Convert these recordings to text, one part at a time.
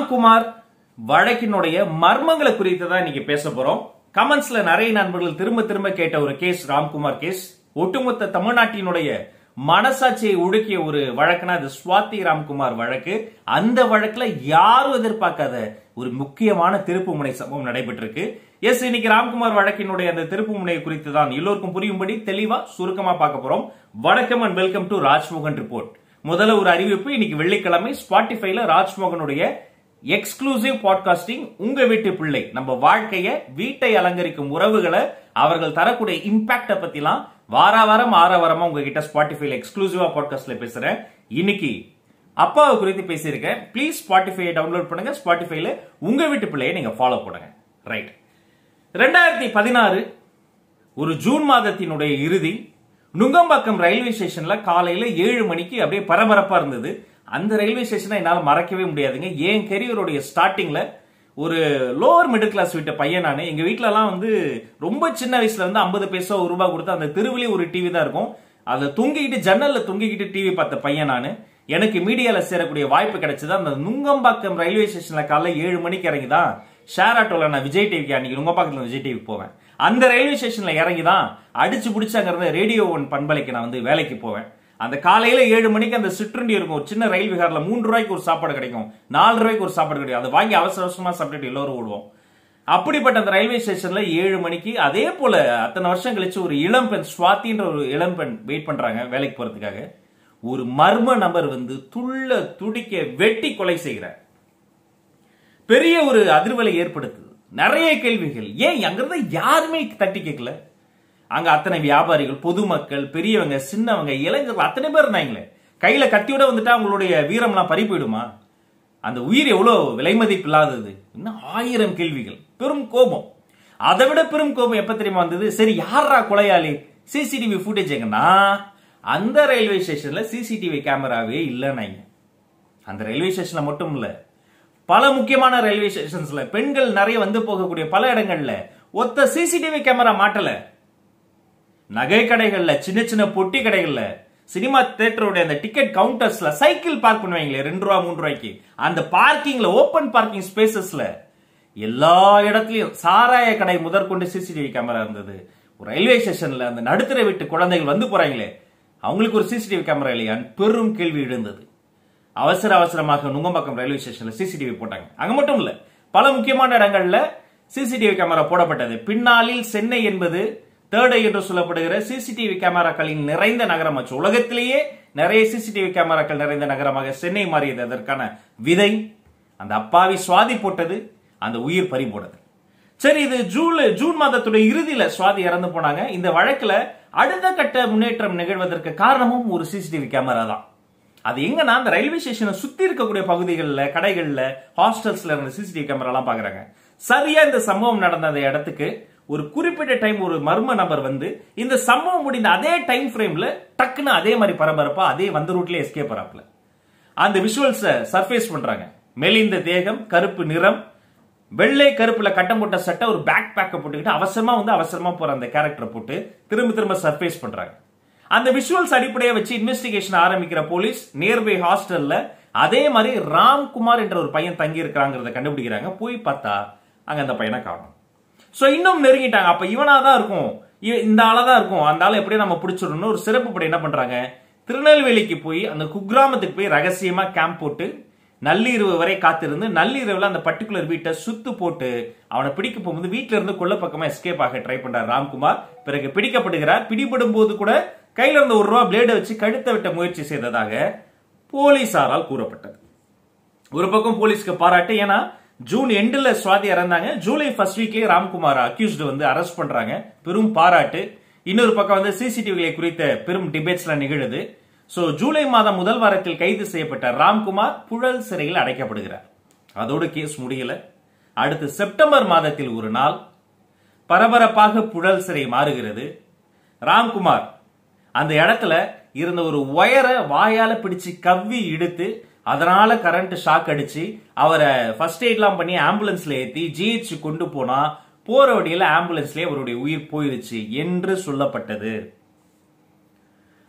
ராம்குமார் வழக்கினுடைய மர்மங்களை குறித்து தான் இன்னைக்கு பேச போறோம் கமெண்ட்ஸ்ல நிறைய நண்பர்கள் திரும்ப திரும்ப கேட்ட ஒரு கேஸ் ராம்குமார் கேஸ் ஒட்டுமொத்த தமிழ்நாட்டினுடைய மனசாட்சியை உடுக்கிய ஒரு வழக்குனா அது சுவாதி ராம்குமார் வழக்கு அந்த வழக்குல யாரும் எதிர்பார்க்காத ஒரு முக்கியமான திருப்பு முனை சம்பவம் நடைபெற்றிருக்கு எஸ் இன்னைக்கு ராம்குமார் வழக்கினுடைய அந்த திருப்பு முனை குறித்து தான் எல்லோருக்கும் புரியும்படி தெளிவா சுருக்கமா பார்க்க போறோம் வணக்கம் and welcome to Rajmohan report முதல்ல ஒரு அறிவிப்பு இன்னைக்கு வெள்ளிக்கிழமை ஸ்பாட்டிஃபைல ராஜ்மோகனுடைய எக்ஸ்க்ளூசிவ் பாட்காஸ்டிங் உங்க வீட்டு பிள்ளை நம்ம வாழ்க்கைய வீட்டை அலங்கரிக்கும் உறவுகளை அவர்கள் தரக்கூடிய இம்பாக்ட பத்திலாம் வார வாரம் ஆற வாரமா உங்ககிட்ட ஸ்பாட்டிஃபைல எக்ஸ்க்ளூசிவா பாட்காஸ்ட்ல பேசுறேன் இன்னைக்கு அப்பாவை குறித்து பேசியிருக்கேன் ப்ளீஸ் ஸ்பாட்டிஃபையை டவுன்லோட் பண்ணுங்க ஸ்பாட்டிஃபைல உங்க வீட்டு பிள்ளையை நீங்க ஃபாலோ பண்ணுங்க ரைட் ரெண்டாயிரத்தி பதினாறு ஒரு ஜூன் மாதத்தினுடைய இறுதி நுங்கம்பாக்கம் ரயில்வே ஸ்டேஷன்ல காலையில ஏழு மணிக்கு அப்படியே பரபரப்பா இருந்தது அந்த ரயில்வே ஸ்டேஷனை என்னால் மறக்கவே முடியாதுங்க என் கெரியருடைய ஸ்டார்டிங்ல ஒரு லோவர் மிடில் கிளாஸ் வீட்டு பையன் நான் எங்க வீட்லலாம் வந்து ரொம்ப சின்ன வயசுல வந்து ஐம்பது பைசா ஒரு ரூபாய் கொடுத்து அந்த தெருவிலே ஒரு டிவி தான் இருக்கும் அதுல தொங்கிக்கிட்டு ஜன்னல்ல தொங்கிக்கிட்டு டிவி பார்த்த பையன் நான் எனக்கு மீடியால சேரக்கூடிய வாய்ப்பு கிடைச்சது அந்த நுங்கம்பாக்கம் ரயில்வே ஸ்டேஷன்ல காலைல ஏழு மணிக்கு இறங்கி தான் ஷேர் ஆட்டோல நான் விஜய் டிவிக்கு அன்னைக்கு நுங்கம்பாக்கத்துல விஜய் டிவிக்கு போவேன் அந்த ரயில்வே ஸ்டேஷன்ல இறங்கி தான் அடிச்சு பிடிச்சு அங்க இருந்த ரேடியோ ஒன் பண்பலைக்கு நான் வந்து வேலைக்கு போவேன் அந்த காலையில ஏழு மணிக்கு அந்த சிற்றுண்டி இருக்கும் ஒரு சின்ன ரயில் விகாரில் மூன்று ரூபாய்க்கு ஒரு சாப்பாடு கிடைக்கும் நாலு ரூபாய்க்கு ஒரு சாப்பாடு கிடைக்கும் அதை வாங்கி அவசர அவசரமா சாப்பிட்டுட்டு எல்லோரும் ஓடுவோம் அப்படிப்பட்ட அந்த ரயில்வே ஸ்டேஷன்ல ஏழு மணிக்கு அதே போல அத்தனை வருஷம் கழிச்சு ஒரு இளம்பெண் சுவாத்தின்ற ஒரு இளம்பெண் வெயிட் பண்றாங்க வேலைக்கு போறதுக்காக ஒரு மர்ம நபர் வந்து துள்ள துடிக்க வெட்டி கொலை செய்கிறார் பெரிய ஒரு அதிர்வலை ஏற்படுத்துது நிறைய கேள்விகள் ஏன் அங்கிருந்த யாருமே தட்டி கேட்கல அங்க அத்தனை வியாபாரிகள் பொதுமக்கள் பெரியவங்க சின்னவங்க இளைஞர்கள் அத்தனை பேர் இருந்தாங்களே கையில கத்தியோட வந்துட்டா அவங்களுடைய வீரம்லாம் பறி போயிடுமா அந்த உயிர் எவ்வளவு விலை மதிப்பு இல்லாதது இன்னும் ஆயிரம் கேள்விகள் பெரும் கோபம் அதை விட பெரும் கோபம் எப்ப தெரியுமா வந்தது சரி யாரா கொலையாளி சிசிடிவி ஃபுட்டேஜ் எங்கன்னா அந்த ரயில்வே ஸ்டேஷன்ல சிசிடிவி கேமராவே இல்லைன்னாங்க அந்த ரயில்வே ஸ்டேஷன்ல மட்டும் இல்ல பல முக்கியமான ரயில்வே ஸ்டேஷன்ஸ்ல பெண்கள் நிறைய வந்து போகக்கூடிய பல இடங்கள்ல ஒத்த சிசிடிவி கேமரா மாட்டல நகை கடைகள்ல சின்ன சின்ன பொட்டி கடைகள்ல சினிமா தியேட்டருடைய அந்த டிக்கெட் கவுண்டர்ஸ்ல சைக்கிள் பார்க் பண்ணுவாங்களே ரெண்டு ரூபா மூணு ரூபாய்க்கு அந்த பார்க்கிங்ல ஓபன் பார்க்கிங் ஸ்பேசஸ்ல எல்லா இடத்துலயும் சாராய கடை முதற்கொண்டு சிசிடிவி கேமரா இருந்தது ஒரு ரயில்வே ஸ்டேஷன்ல அந்த நடுத்தர வீட்டு குழந்தைகள் வந்து போறாங்களே அவங்களுக்கு ஒரு சிசிடிவி கேமரா இல்லையான்னு பெரும் கேள்வி எழுந்தது அவசர அவசரமாக நுங்கம்பாக்கம் ரயில்வே ஸ்டேஷன்ல சிசிடிவி போட்டாங்க அங்க மட்டும் இல்ல பல முக்கியமான இடங்கள்ல சிசிடிவி கேமரா போடப்பட்டது பின்னாளில் சென்னை என்பது தேர்டை என்று சொல்லப்படுகிற சிசிடிவி கேமராக்களின் நிறைந்த நகரமாச்சு உலகத்திலேயே நிறைய சிசிடிவி கேமராக்கள் நிறைந்த நகரமாக சென்னை மாறியது அதற்கான விதை அந்த அப்பாவி சுவாதி போட்டது அந்த உயிர் பறி போட்டது சரி இது ஜூன் ஜூன் மாதத்துடைய இறுதியில சுவாதி இறந்து போனாங்க இந்த வழக்குல அடுத்த கட்ட முன்னேற்றம் நிகழ்வதற்கு காரணமும் ஒரு சிசிடிவி கேமரா தான் அது எங்கன்னா அந்த ரயில்வே ஸ்டேஷனை சுத்தி இருக்கக்கூடிய பகுதிகளில் கடைகள்ல ஹாஸ்டல்ஸ்ல இருந்த சிசிடிவி கேமரா எல்லாம் பாக்குறாங்க சரியா இந்த சம்பவம் நடந்த அந்த இடத்துக்கு ஒரு குறிப்பிட்ட டைம் ஒரு மர்ம நபர் வந்து இந்த சம்பவம் முடிந்த அதே டைம் ஃப்ரேம்ல டக்குன்னு அதே மாதிரி பரபரப்பா அதே வந்த ரூட்ல எஸ்கேப் ஆறாப்ல அந்த விஷுவல்ஸ சர்ஃபேஸ் பண்றாங்க மெலிந்த தேகம் கருப்பு நிறம் வெள்ளை கருப்புல கட்டம் போட்ட சட்டை ஒரு பேக் பேக்க போட்டுக்கிட்டு அவசரமா வந்து அவசரமா போற அந்த கேரக்டரை போட்டு திரும்ப திரும்ப சர்ஃபேஸ் பண்றாங்க அந்த விஷுவல்ஸ் அடிப்படையை வச்சு இன்வெஸ்டிகேஷன் ஆரம்பிக்கிற போலீஸ் நியர்பை ஹாஸ்டல்ல அதே மாதிரி ராம்குமார் என்ற ஒரு பையன் தங்கி இருக்கிறாங்கிறத கண்டுபிடிக்கிறாங்க போய் பார்த்தா அங்க அந்த பையனை காணும் சோ இன்னும் நெருங்கிட்டாங்க அப்ப இவனா தான் இருக்கும் இந்த ஆளா தான் இருக்கும் அந்த ஆளை எப்படியும் நம்ம பிடிச்சிடணும் ஒரு சிறப்பு படை என்ன பண்றாங்க திருநெல்வேலிக்கு போய் அந்த குக்கிராமத்துக்கு போய் ரகசியமா கேம்ப் போட்டு நள்ளிரவு வரை காத்திருந்து நள்ளிரவுல அந்த பர்டிகுலர் வீட்டை சுத்து போட்டு அவனை பிடிக்க போகும்போது வீட்டுல இருந்து கொள்ள பக்கமா எஸ்கேப் ஆக ட்ரை பண்றார் ராம்குமார் பிறகு பிடிக்கப்படுகிறார் பிடிபடும் போது கூட கையில இருந்த ஒரு ரூபா பிளேடை வச்சு கழுத்தை விட்ட முயற்சி செய்ததாக போலீசாரால் கூறப்பட்டது ஒரு பக்கம் போலீஸ்க்கு பாராட்டு ஏன்னா ஜூன் எண்டுல சுவாதி இறந்தாங்க ஜூலை ஃபர்ஸ்ட் வீக்லயே ராம்குமார் அக்யூஸ்டு வந்து அரெஸ்ட் பண்றாங்க பெரும் பாராட்டு இன்னொரு பக்கம் வந்து சிசிடிவிகளை குறித்த பெரும் டிபேட்ஸ்ல நிகழுது சோ ஜூலை மாதம் முதல் வாரத்தில் கைது செய்யப்பட்ட ராம்குமார் புழல் சிறையில் அடைக்கப்படுகிறார் அதோடு கேஸ் முடியல அடுத்து செப்டம்பர் மாதத்தில் ஒரு நாள் பரபரப்பாக புழல் சிறை மாறுகிறது ராம்குமார் அந்த இடத்துல இருந்த ஒரு ஒயரை வாயால பிடிச்சு கவ்வி இழுத்து அதனால கரண்ட் ஷாக் அடிச்சு அவரை ஃபர்ஸ்ட் எய்ட்லாம் பண்ணி ஆம்புலன்ஸ்ல ஏத்தி ஜிஹெச் கொண்டு போனா போற வழியில ஆம்புலன்ஸ்லயே அவருடைய உயிர் போயிருச்சு என்று சொல்லப்பட்டது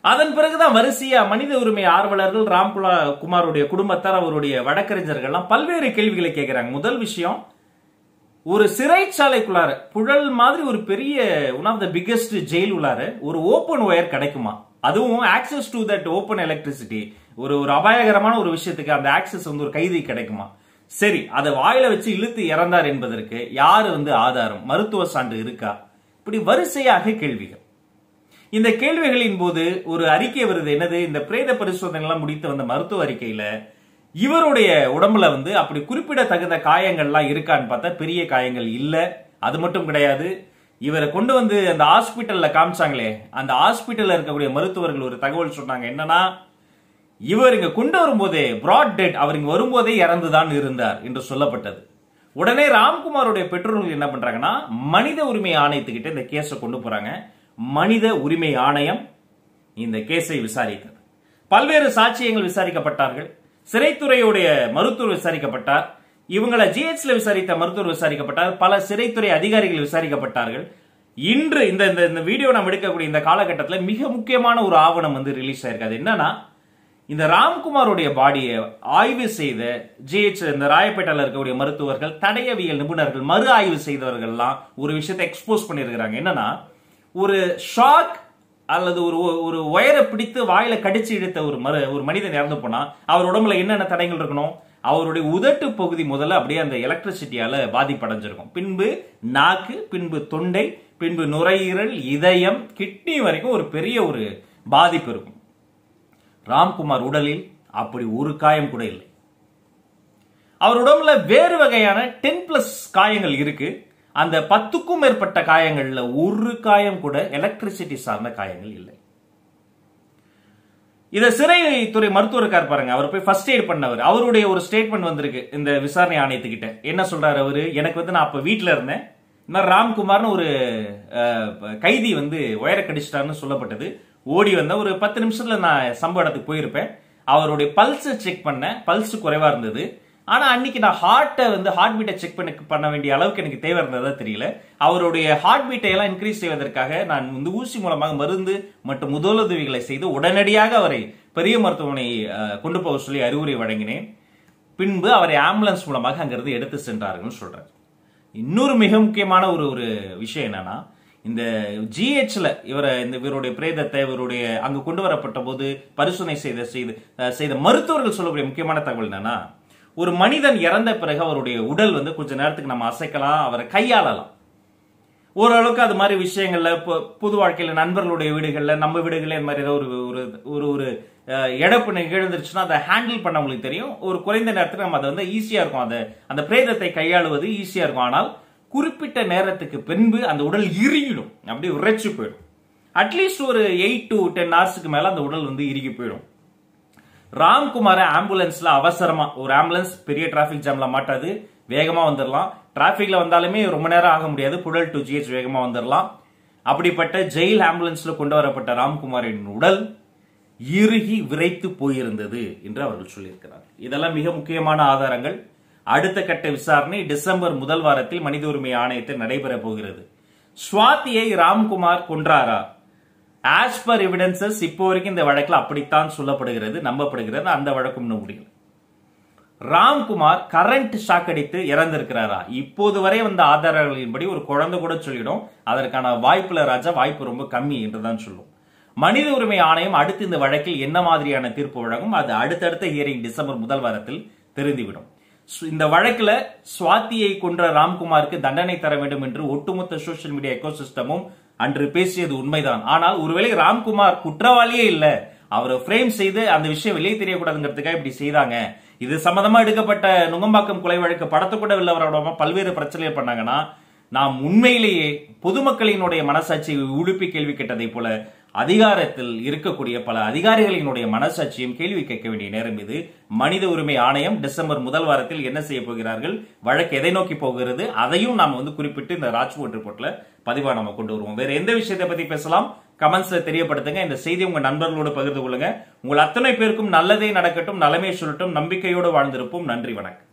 அதன் பிறகுதான் வரிசையா மனித உரிமை ஆர்வலர்கள் ராம்குலா குமாருடைய குடும்பத்தார் அவருடைய வழக்கறிஞர்கள்லாம் பல்வேறு கேள்விகளை கேட்கிறாங்க முதல் விஷயம் ஒரு சிறைச்சாலைக்குள்ளார புழல் மாதிரி ஒரு பெரிய one of the biggest jail உள்ளார ஒரு ஓப்பன் ஒயர் கிடைக்குமா அதுவும் access to that open electricity ஒரு ஒரு அபாயகரமான ஒரு விஷயத்துக்கு அந்த ஆக்சஸ் வந்து ஒரு கைதி கிடைக்குமா சரி அதை வாயில வச்சு இழுத்து இறந்தார் என்பதற்கு யாரு வந்து ஆதாரம் மருத்துவ சான்று இருக்கா இப்படி வரிசையாக கேள்விகள் இந்த கேள்விகளின் போது ஒரு அறிக்கை வருது என்னது இந்த பிரேத பரிசோதனை எல்லாம் முடித்து வந்த மருத்துவ அறிக்கையில இவருடைய உடம்புல வந்து அப்படி குறிப்பிடத்தகுந்த காயங்கள்லாம் இருக்கான்னு பார்த்தா பெரிய காயங்கள் இல்ல அது மட்டும் கிடையாது இவரை கொண்டு வந்து அந்த ஹாஸ்பிட்டல்ல காமிச்சாங்களே அந்த ஹாஸ்பிட்டல்ல இருக்கக்கூடிய மருத்துவர்கள் ஒரு தகவல் சொன்னாங்க என்னன்னா இவர் இங்க கொண்டு வரும்போதே பிராட் டெட் அவர் இங்க வரும்போதே இறந்துதான் இருந்தார் என்று சொல்லப்பட்டது உடனே ராம்குமாருடைய பெற்றோர்கள் என்ன பண்றாங்கன்னா மனித உரிமை ஆணையத்துக்கிட்ட இந்த கேஸை கொண்டு போறாங்க மனித உரிமை ஆணையம் இந்த கேஸை விசாரித்தது பல்வேறு சாட்சியங்கள் விசாரிக்கப்பட்டார்கள் சிறைத்துறையுடைய மருத்துவர் விசாரிக்கப்பட்டார் இவங்களை ஜிஹெச்ல விசாரித்த மருத்துவர் விசாரிக்கப்பட்டார் பல சிறைத்துறை அதிகாரிகள் விசாரிக்கப்பட்டார்கள் இன்று இந்த இந்த இந்த வீடியோ நாம் எடுக்கக்கூடிய இந்த காலகட்டத்தில் மிக முக்கியமான ஒரு ஆவணம் வந்து ரிலீஸ் ஆயிருக்கு அது என்னன்னா இந்த ராம்குமாருடைய பாடியை ஆய்வு செய்த ஜிஹெச் இந்த ராயப்பேட்டையில் இருக்கக்கூடிய மருத்துவர்கள் தடயவியல் நிபுணர்கள் மறு ஆய்வு செய்தவர்கள்லாம் ஒரு விஷயத்தை எக்ஸ்போஸ் பண்ணியிருக்கிறாங்க என்னன்னா ஒரு ஷாக் அல்லது ஒரு ஒரு ஒயரை பிடித்து வாயில கடிச்சு இழுத்த ஒரு மரு ஒரு மனிதன் இறந்து போனா அவர் உடம்புல என்னென்ன தடயங்கள் இருக்கணும் அவருடைய உதட்டு பகுதி முதல்ல அப்படியே அந்த எலக்ட்ரிசிட்டியால பாதிப்படைஞ்சிருக்கும் பின்பு நாக்கு பின்பு தொண்டை பின்பு நுரையீரல் இதயம் கிட்னி வரைக்கும் ஒரு பெரிய ஒரு பாதிப்பு இருக்கும் ராம்குமார் உடலில் அப்படி ஒரு காயம் கூட இல்லை அவர் உடம்புல வேறு வகையான டென் பிளஸ் காயங்கள் இருக்கு அந்த பத்துக்கும் மேற்பட்ட காயங்கள்ல ஒரு காயம் கூட எலக்ட்ரிசிட்டி சார்ந்த காயங்கள் இல்லை இத சிறைத்துறை மருத்துவர் இருக்கார் பாருங்க அவர் போய் ஃபர்ஸ்ட் எய்ட் பண்ணவர் அவருடைய ஒரு ஸ்டேட்மெண்ட் வந்திருக்கு இந்த விசாரணை ஆணையத்துக்கிட்ட என்ன சொல்றாரு அவரு எனக்கு வந்து நான் அப்ப வீட்டுல இருந்தேன் இன்னும் ராம்குமார்னு ஒரு அஹ், கைதி வந்து உயர கடிச்சிட்டாருன்னு சொல்லப்பட்டது ஓடி வந்த ஒரு பத்து நிமிஷத்துல நான் சம்பவ இடத்துக்கு போயிருப்பேன் அவருடைய பல்ஸ் செக் பண்ணேன் பல்ஸ் குறைவா இருந்தது ஆனா அன்னைக்கு நான் ஹார்ட்டை வந்து ஹார்ட் பீட்டை செக் பண்ண பண்ண வேண்டிய அளவுக்கு எனக்கு தேவை இருந்ததா தெரியல அவருடைய ஹார்ட் பீட்டை எல்லாம் இன்க்ரீஸ் செய்வதற்காக நான் வந்து ஊசி மூலமாக மருந்து மற்றும் முதலுதவிகளை செய்து உடனடியாக அவரை பெரிய மருத்துவமனை அஹ், கொண்டு போக சொல்லி அறிவுரை வழங்கினேன் பின்பு அவரை ஆம்புலன்ஸ் மூலமாக அங்கிருந்து எடுத்து சென்றார்கள் சொல்றாரு இன்னொரு மிக முக்கியமான ஒரு ஒரு விஷயம் என்னன்னா இந்த ஜிஹெச்ல இவரை இந்த இவருடைய பிரேதத்தை இவருடைய அங்கு கொண்டு வரப்பட்ட போது பரிசோதனை செய்த செய்து அஹ், செய்த மருத்துவர்கள் சொல்லக்கூடிய முக்கியமான தகவல் என்னன்னா ஒரு மனிதன் இறந்த பிறகு அவருடைய உடல் வந்து கொஞ்ச நேரத்துக்கு நம்ம அசைக்கலாம் அவரை கையாளலாம் ஓரளவுக்கு அது மாதிரி விஷயங்கள்ல இப்போ பொது வாழ்க்கையில நண்பர்களுடைய வீடுகள்ல நம்ம வீடுகள்ல இந்த மாதிரி ஏதோ ஒரு ஒரு ஒரு ஒரு அஹ், இழப்பு நிகழ்ந்துருச்சுன்னா அதை ஹேண்டில் பண்ண உங்களுக்கு தெரியும் ஒரு குறைந்த நேரத்துக்கு நம்ம அதை வந்து ஈஸியா இருக்கும் அந்த அந்த பிரேதத்தை கையாளுவது ஈஸியா இருக்கும் ஆனால் குறிப்பிட்ட நேரத்துக்கு பின்பு அந்த உடல் இறுகிடும் அப்படியே உறைச்சு போயிடும் அட்லீஸ்ட் ஒரு எயிட் டு டென் ஹவர்ஸுக்கு மேல அந்த உடல் வந்து இறுகி போயிடும் ராம்குமார ஆம்புலன்ஸ்ல அவசரமா ஒரு ஆம்புலன்ஸ் பெரிய டிராபிக் ஜாம்ல மாட்டாது வேகமா வந்துடலாம் டிராபிக்ல வந்தாலுமே ரொம்ப நேரம் ஆக முடியாது புழல் டு ஜிஹெச் வேகமா வந்துடலாம் அப்படிப்பட்ட ஜெயில் ஆம்புலன்ஸ்ல கொண்டு வரப்பட்ட ராம்குமாரின் உடல் இறுகி விரைத்து போயிருந்தது என்று அவர்கள் சொல்லியிருக்கிறார் இதெல்லாம் மிக முக்கியமான ஆதாரங்கள் அடுத்த கட்ட விசாரணை டிசம்பர் முதல் வாரத்தில் மனித உரிமை ஆணையத்தில் நடைபெற போகிறது சுவாதியை ராம்குமார் கொன்றாரா ஆஸ் பர் எவிடன்சஸ் இப்போ வரைக்கும் இந்த வழக்கில் அப்படித்தான் சொல்லப்படுகிறது நம்பப்படுகிறது அந்த வழக்கும் இன்னும் முடியல ராம்குமார் கரண்ட் ஷாக் அடித்து இறந்திருக்கிறாரா இப்போது வரை வந்த ஆதாரங்களின்படி ஒரு குழந்தை கூட சொல்லிடும் அதற்கான வாய்ப்புல ராஜா வாய்ப்பு ரொம்ப கம்மி என்றுதான் சொல்லும் மனித உரிமை ஆணையம் அடுத்து இந்த வழக்கில் என்ன மாதிரியான தீர்ப்பு வழங்கும் அது அடுத்தடுத்த ஹியரிங் டிசம்பர் முதல் வாரத்தில் தெரிந்துவிடும் சு- இந்த வழக்குல சுவாதியை கொன்ற ராம்குமாருக்கு தண்டனை தர வேண்டும் என்று ஒட்டுமொத்த சோஷியல் மீடியா எக்கோசிஸ்டமும் அன்று பேசியது உண்மைதான் ஆனால் ஒருவேளை ராம்குமார் குற்றவாளியே இல்ல அவரை ஃப்ரேம் செய்து அந்த விஷயம் வெளியே தெரியக்கூடாதுங்கிறதுக்காக இப்படி செய்தாங்க இது சம்பந்தமா எடுக்கப்பட்ட நுங்கம்பாக்கம் கொலை வழக்கு படத்தை கூட வெளிவரோட பல்வேறு பிரச்சனைகள் பண்ணாங்கன்னா நாம் உண்மையிலேயே பொதுமக்களினுடைய மனசாட்சியை உழுப்பி கேள்வி கேட்டதை போல அதிகாரத்தில் இருக்கக்கூடிய பல அதிகாரிகளினுடைய மனசாட்சியும் கேள்வி கேட்க வேண்டிய நேரம் இது மனித உரிமை ஆணையம் டிசம்பர் முதல் வாரத்தில் என்ன செய்ய போகிறார்கள் வழக்கு எதை நோக்கி போகிறது அதையும் நாம் வந்து குறிப்பிட்டு இந்த ராஜ்கோட் ரிப்போர்ட்ல பதிவா நம்ம கொண்டு வருவோம் வேற எந்த விஷயத்தை பத்தி பேசலாம் கமெண்ட்ஸ்ல தெரியப்படுத்துங்க இந்த செய்தி உங்க நண்பர்களோடு பகிர்ந்து கொள்ளுங்க உங்கள் அத்தனை பேருக்கும் நல்லதே நடக்கட்டும் நலமே சொல்லட்டும் நம்பிக்கையோடு வாழ்ந்திருப்போம் நன்றி வணக்கம்